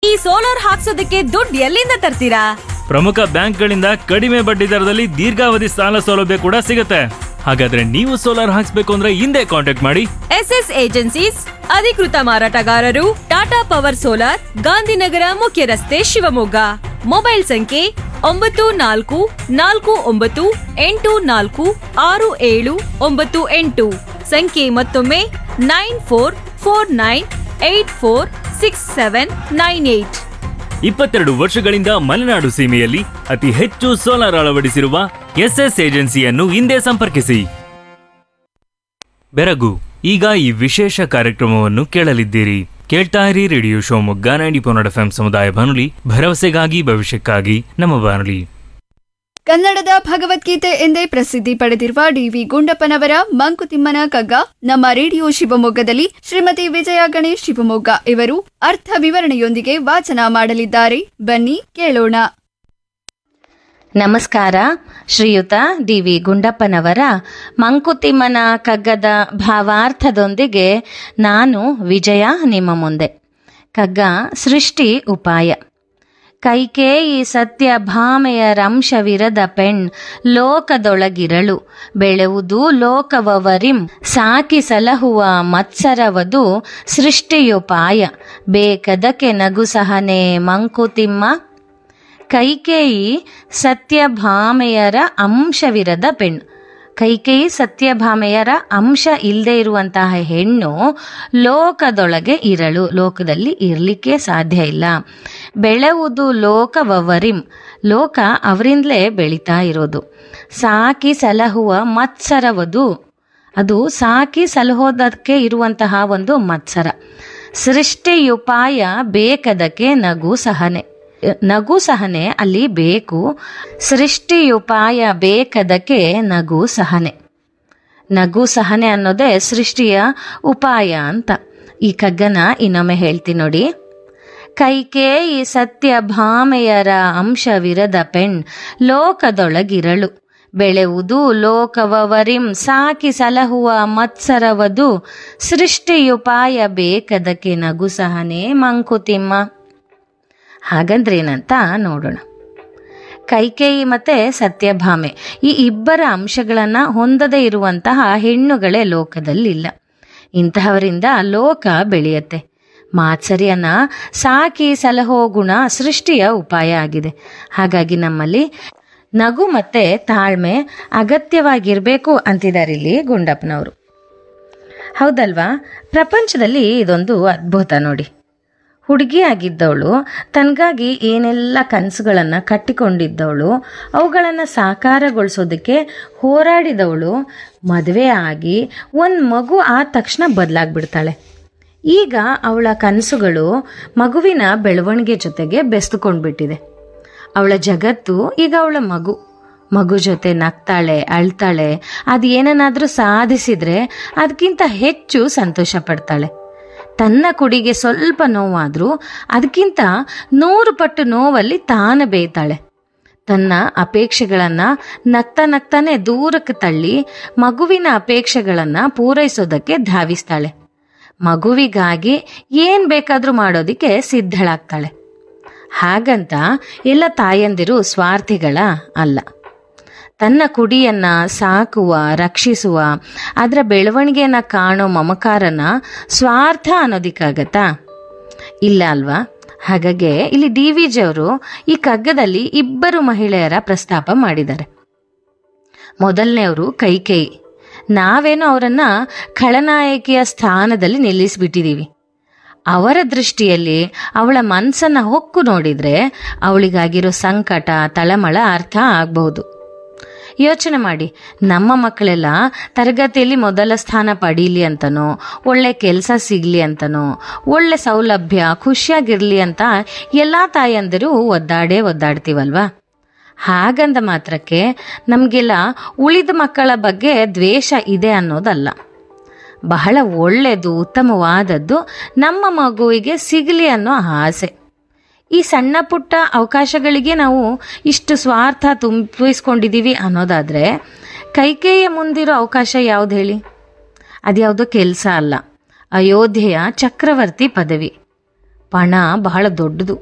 ಈ ಸೋಲಾರ್ ಹಾಕ್ಸೋದಕ್ಕೆ ದುಡ್ಡು ಎಲ್ಲಿಂದ ತರ್ತೀರಾ ಪ್ರಮುಖ ಬ್ಯಾಂಕ್ಗಳಿಂದ ಕಡಿಮೆ ಬಡ್ಡಿ ದರದಲ್ಲಿ ದೀರ್ಘಾವಧಿ ಸಾಲ ಸೌಲಭ್ಯ ಕೂಡ ಸಿಗುತ್ತೆ ಹಾಗಾದ್ರೆ ನೀವು ಸೋಲಾರ್ ಹಾಕ್ಸ್ಬೇಕು ಅಂದ್ರೆ ಹಿಂದೆ ಕಾಂಟ್ಯಾಕ್ಟ್ ಮಾಡಿ ಎಸ್ ಎಸ್ ಏಜೆನ್ಸೀಸ್ ಅಧಿಕೃತ ಮಾರಾಟಗಾರರು ಟಾಟಾ ಪವರ್ ಸೋಲಾರ್ ಗಾಂಧಿನಗರ ಮುಖ್ಯ ರಸ್ತೆ ಶಿವಮೊಗ್ಗ ಮೊಬೈಲ್ ಸಂಖ್ಯೆ ಒಂಬತ್ತು ನಾಲ್ಕು ನಾಲ್ಕು ಒಂಬತ್ತು ಎಂಟು ನಾಲ್ಕು ಆರು ಏಳು ಒಂಬತ್ತು ಎಂಟು ಸಂಖ್ಯೆ ಮತ್ತೊಮ್ಮೆ nine four four nine eight four six seven nine eight ಇಪ್ಪತ್ತೆರಡು ವರ್ಷಗಳಿಂದ ಮಲೆನಾಡು ಸೀಮೆಯಲ್ಲಿ ಅತಿ ಹೆಚ್ಚು ಸೋಲಾರ್ ಅಳವಡಿಸಿರುವ ಎಸ್ಎಸ್ ಏಜೆನ್ಸಿಯನ್ನು ಹಿಂದೆ ಸಂಪರ್ಕಿಸಿ ಬೆರಗು ಈಗ ಈ ವಿಶೇಷ ಕಾರ್ಯಕ್ರಮವನ್ನು ಕೇಳಲಿದ್ದೀರಿ ಕೇಳ್ತಾ ಇರಿ ರೇಡಿಯೋ ಶಿವಮೊಗ್ಗ ನೈಂಟಿ ಪೊನ್ನಡ ಎಫ್ ಸಮುದಾಯ ಬಾನುಲಿ ಭರವಸೆಗಾಗಿ ಭವಿಷ್ಯಕ್ಕಾಗಿ ನಮ್ಮ ಬಾನುಲಿ ಕನ್ನಡದ ಭಗವದ್ಗೀತೆ ಎಂದೇ ಪ್ರಸಿದ್ಧಿ ಪಡೆದಿರುವ ಡಿವಿ ಗುಂಡಪ್ಪನವರ ಮಂಕುತಿಮ್ಮನ ಕಗ್ಗ ನಮ್ಮ ರೇಡಿಯೋ ಶಿವಮೊಗ್ಗದಲ್ಲಿ ಶ್ರೀಮತಿ ವಿಜಯ ಗಣೇಶ್ ಶಿವಮೊಗ್ಗ ಇವರು ಅರ್ಥ ವಿವರಣೆಯೊಂದಿಗೆ ವಾಚನ ಮಾಡಲಿದ್ದಾರೆ ಬನ್ನಿ ಕೇಳೋಣ ನಮಸ್ಕಾರ ಶ್ರೀಯುತ ಡಿ ವಿ ಗುಂಡಪ್ಪನವರ ಮಂಕುತಿಮ್ಮನ ಕಗ್ಗದ ಭಾವಾರ್ಥದೊಂದಿಗೆ ನಾನು ವಿಜಯ ನಿಮ್ಮ ಮುಂದೆ ಕಗ್ಗ ಸೃಷ್ಟಿ ಉಪಾಯ ಕೈಕೇಯಿ ಸತ್ಯ ಭಾಮೆಯರಂಶವಿರದ ಪೆಣ್ ಲೋಕದೊಳಗಿರಳು ಬೆಳೆವುದು ಲೋಕವವರಿಂ ಸಾಕಿ ಸಲಹುವ ಮತ್ಸರವದು ಸೃಷ್ಟಿಯುಪಾಯ ಬೇಕದಕ್ಕೆ ನಗು ಸಹನೆ ಮಂಕುತಿಮ್ಮ ಕೈಕೇಯಿ ಸತ್ಯಭಾಮೆಯರ ಅಂಶವಿರದ ಪೆಣ್ಣು ಕೈಕೇಯಿ ಸತ್ಯಭಾಮೆಯರ ಅಂಶ ಇಲ್ಲದೆ ಇರುವಂತಹ ಹೆಣ್ಣು ಲೋಕದೊಳಗೆ ಇರಳು ಲೋಕದಲ್ಲಿ ಇರಲಿಕ್ಕೆ ಸಾಧ್ಯ ಇಲ್ಲ ಬೆಳೆವುದು ಲೋಕವವರಿಂ ಲೋಕ ಅವರಿಂದಲೇ ಬೆಳೀತಾ ಇರೋದು ಸಾಕಿ ಸಲಹುವ ಮತ್ಸರವದು ಅದು ಸಾಕಿ ಸಲಹೋದಕ್ಕೆ ಇರುವಂತಹ ಒಂದು ಮತ್ಸರ ಸೃಷ್ಟಿಯುಪಾಯ ಬೇಕದಕ್ಕೆ ನಗು ಸಹನೆ ನಗು ಸಹನೆ ಅಲ್ಲಿ ಬೇಕು ಸೃಷ್ಟಿಯುಪಾಯ ಬೇಕದಕ್ಕೆ ನಗು ಸಹನೆ ನಗು ಸಹನೆ ಅನ್ನೋದೇ ಸೃಷ್ಟಿಯ ಉಪಾಯ ಅಂತ ಈ ಕಗ್ಗನ ಇನ್ನೊಮ್ಮೆ ಹೇಳ್ತೀನಿ ನೋಡಿ ಕೈಕೇಯಿ ಸತ್ಯ ಭಾಮೆಯರ ಅಂಶವಿರದ ಪೆಣ್ ಲೋಕದೊಳಗಿರಳು ಬೆಳೆವುದು ಲೋಕವವರಿಂ ಸಾಕಿ ಸಲಹುವ ಮತ್ಸರವದು ಸೃಷ್ಟಿಯುಪಾಯ ಬೇಕದಕ್ಕೆ ನಗು ಸಹನೆ ಮಂಕುತಿಮ್ಮ ಹಾಗಂದ್ರೇನಂತ ನೋಡೋಣ ಕೈಕೇಯಿ ಮತ್ತೆ ಸತ್ಯಭಾಮೆ ಈ ಇಬ್ಬರ ಅಂಶಗಳನ್ನ ಹೊಂದದೇ ಇರುವಂತಹ ಹೆಣ್ಣುಗಳೇ ಲೋಕದಲ್ಲಿಲ್ಲ ಇಂತಹವರಿಂದ ಲೋಕ ಬೆಳೆಯುತ್ತೆ ಮಾತ್ಸರ್ಯನ ಸಾಕಿ ಸಲಹೋ ಗುಣ ಸೃಷ್ಟಿಯ ಉಪಾಯ ಆಗಿದೆ ಹಾಗಾಗಿ ನಮ್ಮಲ್ಲಿ ನಗು ಮತ್ತೆ ತಾಳ್ಮೆ ಅಗತ್ಯವಾಗಿರಬೇಕು ಅಂತಿದ್ದಾರೆ ಇಲ್ಲಿ ಗುಂಡಪ್ಪನವರು ಹೌದಲ್ವಾ ಪ್ರಪಂಚದಲ್ಲಿ ಇದೊಂದು ಅದ್ಭುತ ನೋಡಿ ಹುಡುಗಿಯಾಗಿದ್ದವಳು ತನಗಾಗಿ ಏನೆಲ್ಲ ಕನಸುಗಳನ್ನು ಕಟ್ಟಿಕೊಂಡಿದ್ದವಳು ಅವುಗಳನ್ನು ಸಾಕಾರಗೊಳಿಸೋದಕ್ಕೆ ಹೋರಾಡಿದವಳು ಮದುವೆ ಆಗಿ ಒಂದು ಮಗು ಆದ ತಕ್ಷಣ ಬದಲಾಗ್ಬಿಡ್ತಾಳೆ ಈಗ ಅವಳ ಕನಸುಗಳು ಮಗುವಿನ ಬೆಳವಣಿಗೆ ಜೊತೆಗೆ ಬೆಸ್ತುಕೊಂಡ್ಬಿಟ್ಟಿದೆ ಅವಳ ಜಗತ್ತು ಈಗ ಅವಳ ಮಗು ಮಗು ಜೊತೆ ನಗ್ತಾಳೆ ಅಳ್ತಾಳೆ ಅದು ಏನನ್ನಾದರೂ ಸಾಧಿಸಿದ್ರೆ ಅದಕ್ಕಿಂತ ಹೆಚ್ಚು ಸಂತೋಷ ಪಡ್ತಾಳೆ ತನ್ನ ಕುಡಿಗೆ ಸ್ವಲ್ಪ ನೋವಾದರೂ ಅದಕ್ಕಿಂತ ನೂರು ಪಟ್ಟು ನೋವಲ್ಲಿ ತಾನು ಬೇಯ್ತಾಳೆ ತನ್ನ ಅಪೇಕ್ಷೆಗಳನ್ನು ನಗ್ತಾ ನಗ್ತಾನೆ ದೂರಕ್ಕೆ ತಳ್ಳಿ ಮಗುವಿನ ಅಪೇಕ್ಷೆಗಳನ್ನು ಪೂರೈಸೋದಕ್ಕೆ ಧಾವಿಸ್ತಾಳೆ ಮಗುವಿಗಾಗಿ ಏನು ಬೇಕಾದರೂ ಮಾಡೋದಕ್ಕೆ ಸಿದ್ಧಳಾಗ್ತಾಳೆ ಹಾಗಂತ ಎಲ್ಲ ತಾಯಂದಿರು ಸ್ವಾರ್ಥಿಗಳ ಅಲ್ಲ ತನ್ನ ಕುಡಿಯನ್ನ ಸಾಕುವ ರಕ್ಷಿಸುವ ಅದರ ಬೆಳವಣಿಗೆಯನ್ನ ಕಾಣೋ ಮಮಕಾರನ ಸ್ವಾರ್ಥ ಅನ್ನೋದಿಕ್ಕಾಗತ್ತಾ ಇಲ್ಲ ಅಲ್ವಾ ಹಾಗಾಗಿ ಇಲ್ಲಿ ಡಿ ವಿ ಜಿಯವರು ಈ ಕಗ್ಗದಲ್ಲಿ ಇಬ್ಬರು ಮಹಿಳೆಯರ ಪ್ರಸ್ತಾಪ ಮಾಡಿದ್ದಾರೆ ಮೊದಲನೆಯವರು ಕೈಕೇಯಿ ನಾವೇನೋ ಅವರನ್ನ ಖಳನಾಯಕಿಯ ಸ್ಥಾನದಲ್ಲಿ ನಿಲ್ಲಿಸ್ಬಿಟ್ಟಿದೀವಿ ಅವರ ದೃಷ್ಟಿಯಲ್ಲಿ ಅವಳ ಮನಸ್ಸನ್ನ ಹೊಕ್ಕು ನೋಡಿದ್ರೆ ಅವಳಿಗಾಗಿರೋ ಸಂಕಟ ತಳಮಳ ಅರ್ಥ ಆಗಬಹುದು ಯೋಚನೆ ಮಾಡಿ ನಮ್ಮ ಮಕ್ಕಳೆಲ್ಲ ತರಗತಿಯಲ್ಲಿ ಮೊದಲ ಸ್ಥಾನ ಪಡೀಲಿ ಅಂತನೋ ಒಳ್ಳೆ ಕೆಲಸ ಸಿಗಲಿ ಅಂತನೋ ಒಳ್ಳೆ ಸೌಲಭ್ಯ ಖುಷಿಯಾಗಿರ್ಲಿ ಅಂತ ಎಲ್ಲ ತಾಯಂದಿರು ಒದ್ದಾಡೇ ಒದ್ದಾಡ್ತೀವಲ್ವಾ ಹಾಗಂದ ಮಾತ್ರಕ್ಕೆ ನಮಗೆಲ್ಲ ಉಳಿದ ಮಕ್ಕಳ ಬಗ್ಗೆ ದ್ವೇಷ ಇದೆ ಅನ್ನೋದಲ್ಲ ಬಹಳ ಒಳ್ಳೆಯದು ಉತ್ತಮವಾದದ್ದು ನಮ್ಮ ಮಗುವಿಗೆ ಸಿಗಲಿ ಅನ್ನೋ ಆಸೆ ಈ ಸಣ್ಣ ಪುಟ್ಟ ಅವಕಾಶಗಳಿಗೆ ನಾವು ಇಷ್ಟು ಸ್ವಾರ್ಥ ತುಂಬಿಸ್ಕೊಂಡಿದ್ದೀವಿ ಅನ್ನೋದಾದ್ರೆ ಕೈಕೇಯ ಮುಂದಿರೋ ಅವಕಾಶ ಯಾವ್ದು ಹೇಳಿ ಅದ್ಯಾವುದೋ ಕೆಲಸ ಅಲ್ಲ ಅಯೋಧ್ಯೆಯ ಚಕ್ರವರ್ತಿ ಪದವಿ ಪಣ ಬಹಳ ದೊಡ್ಡದು